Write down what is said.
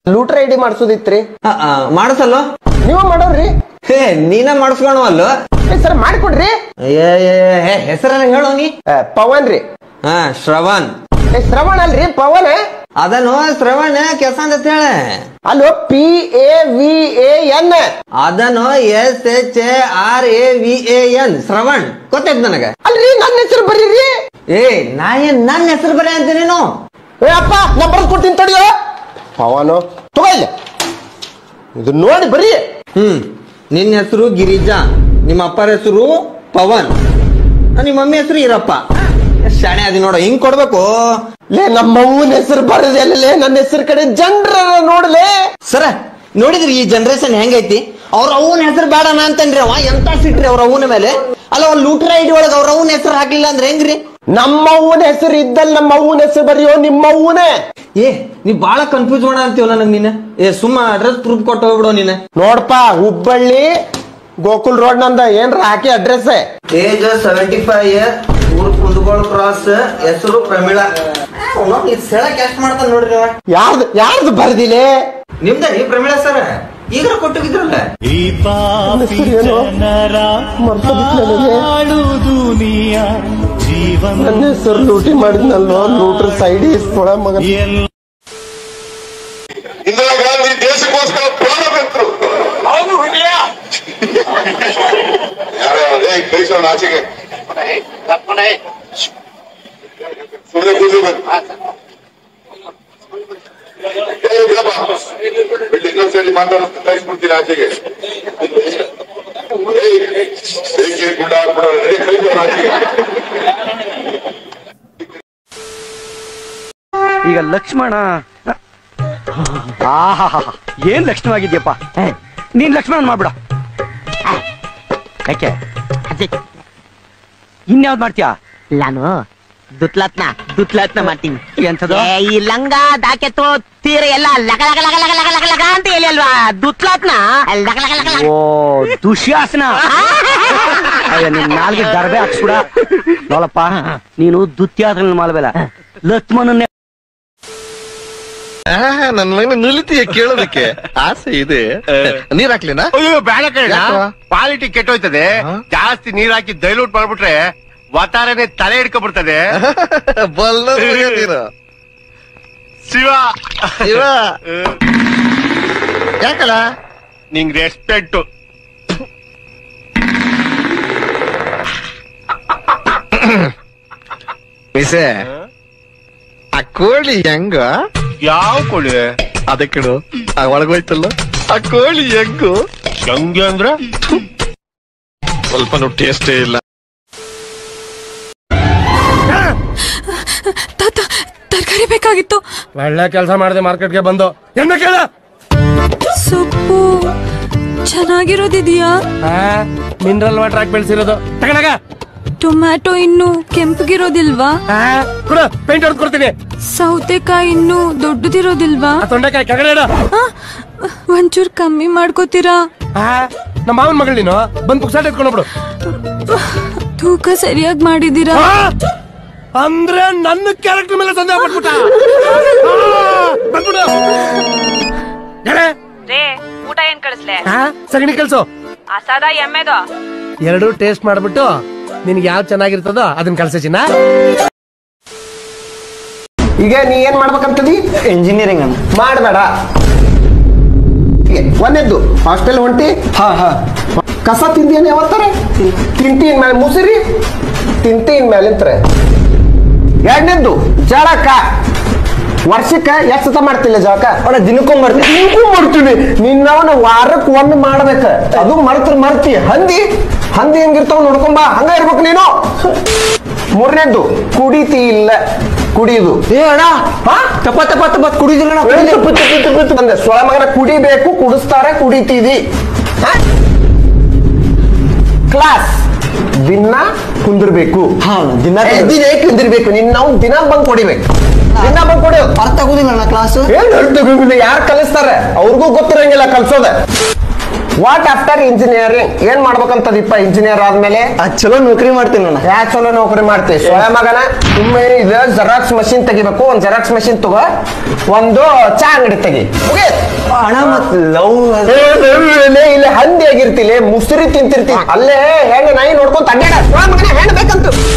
ಲೂಟ್ರ ID ಮಾಡ್ಸೋದಿತ್ರಿ ಮಾಡಿಸಲ್ಲ ನೀವ ಮಾಡೋರ್ರಿ ಹೇ ನೀನ ಮಾಡಿಸ್ಕೊಳವಲ್ಲ ಏ ಸರ್ ಮಾಡ್ಕೊಡ್ರಿ ಹೆಸರ ಹೇಳು ನೀ ಆ, ಪವನ್ ರೀ ಹಾ ಶ್ರವಣ್ ಏ ಶ್ರವಣ ಅಲ್ರಿ ಪವನ್ ಅದನ್ನು ಶ್ರವಣ್ ಕೆಸ ಅಂತ ಹೇಳ ಅಲ್ಲೋ P A V A N ಅದನ್ನು S H A R A V A N Shravan ಗೊತ್ತೈತ್ ನನಗ ಅಲ್ರಿ ನನ್ನ ಹೆಸರು ಬರೀರಿ ಏ ನಾ ಏನ್ ನನ್ನ ಹೆಸರು ಬರೀ ಅಂತ ನೀನು ಏ ಅಪ್ಪ ನಾ ಬರ್ದು ಕೊಡ್ತೀನಿ ತಡಿಯೋ ಪವನು ತಗೋ ಇಲ್ಲಿ ಇದು ನೋಡಿ ಬರೀ ಹ್ಮ್ ನಿನ್ನ ಹೆಸರು ಗಿರಿಜಾ ನಿಮ್ಮ ಅಪ್ಪರ ಹೆಸರು ಪವನ್ ನಿಮ್ಮ ಮಮ್ಮಿ ಹೆಸರು ಈರಪ್ಪ ಎಷ್ಟ್ ಶಾಣೆ ಅದಿ ನೋಡ ಹಿಂಗ್ ಕೊಡ್ಬೇಕು ಲೇ ನಮ್ಮ ಅವ್ವನ ಹೆಸರು ಬರದೆ ಅಲ್ಲೇ ನನ್ನ ಹೆಸರು ಕಡೆ ಜನರ ನೋಡ್ಲೇ ಸರ ನೋಡಿದ್ರಿ ಈ ಜನರೇಷನ್ ಹೆಂಗೈತಿ ಅವ್ರ ಅವನ ಹೆಸರು ಬೇಡಣ ಅಂತನ್ರಿ ಅವ ಎಂತ ಸಿಟ್ರಿ ಅವ್ರ ಅವನ ಮೇಲೆ ಅಲ್ಲ ಒಂದ್ ಲೂಟ್ರ ಐಡಿ ಒಳಗ ಅವ್ರ ಅವನ ಹೆಸರು ಹಾಕ್ಲಿಲ್ಲ ಅಂದ್ರೆ ಹೆಂಗ್ರಿ ನಮ್ಮ ಅವ್ವನ ಹೆಸರು ಇದ್ದಲ್ಲಿ ನಮ್ಮ ಅವ್ವನ ಹೆಸರು ಬರೆಯೋ ನಿಮ್ಮ ಅವ್ವನೇ ಏ ನೀ ಬಾಳ ಕನ್ಫ್ಯೂಸ್ ಮಾಡ ಅಂತೀವ ನನಗ್ ನೀನ್ ಏ ಸುಮ್ಮ ಅಡ್ರೆಸ್ ಪ್ರೂಫ್ ಕೊಟ್ಟು ಹೋಗ್ಬಿಡೋ ನೀನ್ ನೋಡ್ಪ ಹುಬ್ಬಳ್ಳಿ ಗೋಕುಲ್ ರೋಡ್ ನಂದ ಏನ್ರ ಹಾಕಿ ಅಡ್ರೆಸ್ ಏಜ್ ಸೆವೆಂಟಿ ಫೈವ್ ಊರ್ ಕುಂದಗೋಳ ಕ್ರಾಸ್ ಹೆಸರು ಪ್ರಮೀಳಾ ಸೆಳಕ್ ಎಷ್ಟ್ ಮಾಡ್ತಾನ ನೋಡ್ರಿ ಅವ ಯಾರ್ದು ಯಾರ್ದು ಬರ್ದಿಲೆ ನಿಮ್ದ ರೀ ಪ್ರಮೀಳಾ ಸರ್ ಈಗ ಕೊಟ್ಟಿದ್ರಲ್ಲ ಈ ಪಾಪಿ ಹೆಸರು ಏನು? ಜನರ ಮರ್ತೋಗಿತ್ತು ನನಗೆ. ಹಾಳು ದುನಿಯ ಜೀವನ ನನ್ನ ಹೆಸರು ಲೂಟಿ ಮಾಡಿದ್ನಲ್ವ ಲೂಟ್ರ ಸೈಡ್ ಇಸ್ಕೊಳ ಮಗ ಎಲ್ಲ ಇಂದಿರಾ ಗಾಂಧಿ ದೇಶಕ್ಕೋಸ್ಕರ ಪ್ರಾಣ ಬಿಟ್ಟರು ಯಾರ ಏ ಕಳಿಸೋಣ ಆಚೆಗೆ ಸುಮ್ಮನೆ ಕೂದಬೇಕು ಇನ್ನೊಂದ್ಸರಿ ಮಾತಾಡೋ ಕಳಿಸ್ಬಿಡ್ತೀನಿ ಆಚೆಗೆ ಏಯ್, ಬೆಂಕಿ ಗುಂಡ ಹಾಕ್ಬಿಡೋರು. ಏ, ಕಳಿಸೋಣ ಆಚೆಗೆ ಈಗ ಲಕ್ಷ್ಮಣ ಆಹಾಹಾ ಏನ್ ಲಕ್ಷಣವಾಗಿದ್ಯಪ್ಪ ನೀನ್ ಲಕ್ಷ್ಮಣನ್ ಮಾಡ್ಬಿಡ ಯಾಕೆ ಇನ್ಯಾವ್ದು ಮಾಡ್ತೀಯಾ ನಾನು ದುತ್ಲಾತ್ನ ದುತ್ಲಾತ್ನ ಮಾಡ್ತೀನಿ ಎಂಥದ್ದು ಏ, ಈ ಲಂಗ ದಾಕೆತ್ತು ತೀರ ಎಲ್ಲ ಲಗ ಲಗ ಲಗ ಲಗ ಲಗ ಲಗ ಲಗ ಅಂತ ಹೇಳಿ ಅಲ್ವಾ ದುತ್ಲಾತ್ನ ಲಗ ಲಗ ಲಗ ಲಗ ಓ ದುಶ್ಯಾಸನ ಅಯ್ಯ ನಿನ್ ನಾಲ್ಗೆ ಗರ್ಭೆ ಹಾಕ್ಸ್ಬಿಡ ನೋಡಪ್ಪ ನೀನು ದುತ್ಯಾಸನ ಮಾಡಬೇಡ ಲಕ್ಷ್ಮಣನ್ನೇ ನನ್ನ ಮಗನ ನಿಲ್ತೀಯ ಕೇಳೋದಕ್ಕೆ ಆಸೆ ಇದೆ ನೀರ್ ಹಾಕ್ಲಿನಾ ಅಯ್ಯೋ ಬೇಡ ಕಣ ಯಾಕೋ? ಕ್ವಾಲಿಟಿ ಕೆಟ್ಟೋಯ್ತದೆ ಜಾಸ್ತಿ ನೀರ್ ಹಾಕಿ ಡೈಲ್ಯೂಟ್ ಮಾಡ್ಬಿಟ್ರೆ ವತಾರನೆ ತಲೆ ಹಿಡ್ಕೊಬಿಡ್ತದೆ ಬಲ್ಲ ನೀನು ಶಿವ ಇವ ಯಾಕಲ್ಲ ನಿಂಗ್ ರೆಸ್ಪೆಕ್ಟ್ ಮಿಸೆ ಆ ಕೋಳಿ ಹೆಂಗ ಯಾವ ಕೋಳಿ ಅದೇ ಕೇಳು ಆ ಒಳಗೋಯ್ತಲ್ಲ ಆ ಕೋಳಿ ಹೆಂಗು ಹೆಂಗೆ ಅಂದ್ರ ಸ್ವಲ್ಪನೂ ಟೇಸ್ಟೇ ಇಲ್ಲ ತಾತ ತರಕಾರಿ ಬೇಕಾಗಿತ್ತು ಒಳ್ಳೆ ಕೆಲಸ ಮಾಡಿದೆ ಮಾರ್ಕೆಟ್ಗೆ ಬಂದು ಎಣ್ಣೆ ಕೇಳ ಸೊಪ್ಪು ಚೆನ್ನಾಗಿರೋದಿದೆಯಾ ಮಿನರಲ್ ವಾಟರ್ ಹಾಕಿ ಬೆಳೆಸಿರೋದು ತಗಣಗ ಟೊಮ್ಯಾಟೊ ಇನ್ನು ಕೆಂಪಗಿರೋದಿಲ್ವಾ ಕೊಡ ಪೇಂಟ್ ಹೊಡೆದು ಕೊಡ್ತೀನಿ ಸೌತೆಕಾಯಿ ಇನ್ನು ದೊಡ್ಡದಿರೋದಿಲ್ವಾ ಆ ತೊಂಡೆಕಾಯಿ ಕೆಳಗಡೆ ಇಡು ಆ, ಒಂಚೂರ್ ಕಮ್ಮಿ ಮಾಡ್ಕೋತೀರಾ ಆ, ನಮ್ಮ ಮಾವನ ಮಗಳು ನೀನು ಬಂದ್ ಪುಕ್ಸಾಟ ಎತ್ಕೊಂಡೋಗ್ಬಿಡು ತೂಕ ಸರಿಯಾಗಿ ಮಾಡಿದೀರಾ ಆ! ಅಂದ್ರೆ ನನ್ನ ಕ್ಯಾರೆಕ್ಟರ್ ಮೇಲೆ ಸಂದೇಹ ಪಟ್ಬಿಟ್ಟ ಬಂದ್ಬಿಡು ಹೇಳೆ ರೇ ಊಟ ಏನ್ ಕಳಿಸ್ಲೆ ಆ, ಸಗಣಿ ಕೆಲ್ಸು ಅಸಾದ ಎಮ್ಮೆದು ಎರಡು ಟೇಸ್ಟ್ ಮಾಡ್ಬಿಟ್ಟು ನಿನ್ಗೆ ಯಾವ್ದು ಚೆನ್ನಾಗಿರ್ತದೋ ಅದನ್ನ ಕಳ್ಸ ಚಿನ್ನ ಈಗ ನೀ ಏನ್ ಮಾಡ್ಬೇಕಂತದಿ ಇಂಜಿನಿಯರಿಂಗ್ ಅನ್ನ ಮಾಡಬೇಡ ಒಂದೇದ್ದು ಹಾಸ್ಟೆಲ್ ಹೊಂಟಿ ಹಾ ಹಾ ಕಸ ತಿಂದಿಯನ್ ಯಾವತ್ತಾರೆ ತಿಂಟಿನ ಮೇಲೆ ಮುಸಿರಿ ತಿಂಟಿನ ಮೇಲೆ ನಿಂತ್ರೆ ಎರಡನೇದ್ದು ಜಳಕ ವರ್ಷಕ್ಕ ಎಷ್ಟು ಸತ ಮಾಡ್ತಿಲ್ಲ ಜಳಕ ಅಣ್ಣ ದಿನಕ್ಕೊಂಬರ್ತೀನಿ ನಿನ್ಗೂ ಮಾಡ್ತೀನಿ ನಿನ್ನವನ ವಾರಕ್ಕೆ ಒಮ್ಮೆ ಮಾಡ್ಬೇಕ ಅದು ಮರ್ತ್ರ ಮರ್ತಿ ಹಂದಿ ಹಂದಿ ಹೆಂಗಿರ್ತಾವ ನೋಡ್ಕೊಂಬ ಹಂಗ ಇರ್ಬೇಕು ನೀನು ಮೂರನೇದ್ದು ಕುಡಿತಿ ಇಲ್ಲ ಕುಡಿಯುದು ಏ ಅಣ್ಣ ಹಾ ತಪ್ಪ ತಪ್ಪ ತಪ್ಪ ಕುಡಿದಿಲ್ಲ ಏ, ತುಪ್ಪು, ತುಪ್ಪು, ತುಪ್ಪು, ತುಪ್ಪು ಅಂದೆ ಸೊಳ ಮಗನ ಕುಡಿಬೇಕು ಕುಡಿಸ್ತಾರೆ ಕುಡಿತೀವಿ ಹಾ? ಕ್ಲಾಸ್ ದಿನ ಕುಂದಿರ್ಬೇಕು ಹಾ, ದಿನ ಏ, ದಿನ ಕುಂದಿರ್ಬೇಕು ನಿನ್ನ ನಾವು ದಿನ ಬಂದ್ ಕೊಡಿಬೇಕು ದಿನ ಬಂದ್ ಕೊಡಿ ಅರ್ಥ ಆಗುದಿಲ್ಲ ಅಣ್ಣ ಕ್ಲಾಸ್ ಏನ್ ಹೇಳ್ತೀವಿ ಯಾರು ಕಲಿಸ್ತಾರೆ ಅವ್ರಿಗೂ ಗೊತ್ತಿರಂಗಿಲ್ಲ ಕಲ್ಸೋದ ವಾಟ್ ಆಫ್ಟರ್ ಇಂಜಿನಿಯರಿಂಗ್ ಏನ್ ಮಾಡ್ಬೇಕಂತದಿಪ್ಪ ಇಂಜಿನಿಯರ್ ಆದ್ಮೇಲೆ ಚಲೋ ನೌಕರಿ ಮಾಡ್ತೀನಿ ಅಣ್ಣ ಯಾ ಚಲೋ ನೌಕರಿ ಮಾಡ್ತಿ ಸೊಯ ಮಗನ ಸುಮ್ಮನೆ ಇದು ಜೆರಾಕ್ಸ್ ಮಷಿನ್ ತೆಗಿಬೇಕು ಒಂದ್ ಜೆರಾಕ್ಸ್ ಮಷಿನ್ ತಗೋ ಒಂದು ಚಾ ಅಂಗಡಿ ತೆಗಿ ಮುಗೀತ್. ಅಣ್ಣ ಮತ್ ಲವ್ ಏ, ಲೇ, ಲೇ, ಇಲ್ಲಿ ಹಂದಿ ಆಗಿರ್ತಿಲೆ ಮುಸುರಿ ತಿಂತಿರ್ತಿ ಅಲ್ಲೇ ಹೆಣ್ಣು ನಾಯಿ ನೋಡ್ಕೊಂತ ಅಡ್ಡಾಡ ಸೊಯ ಮಗನ ಹೆಣ್ಣು ಬೇಕಂತ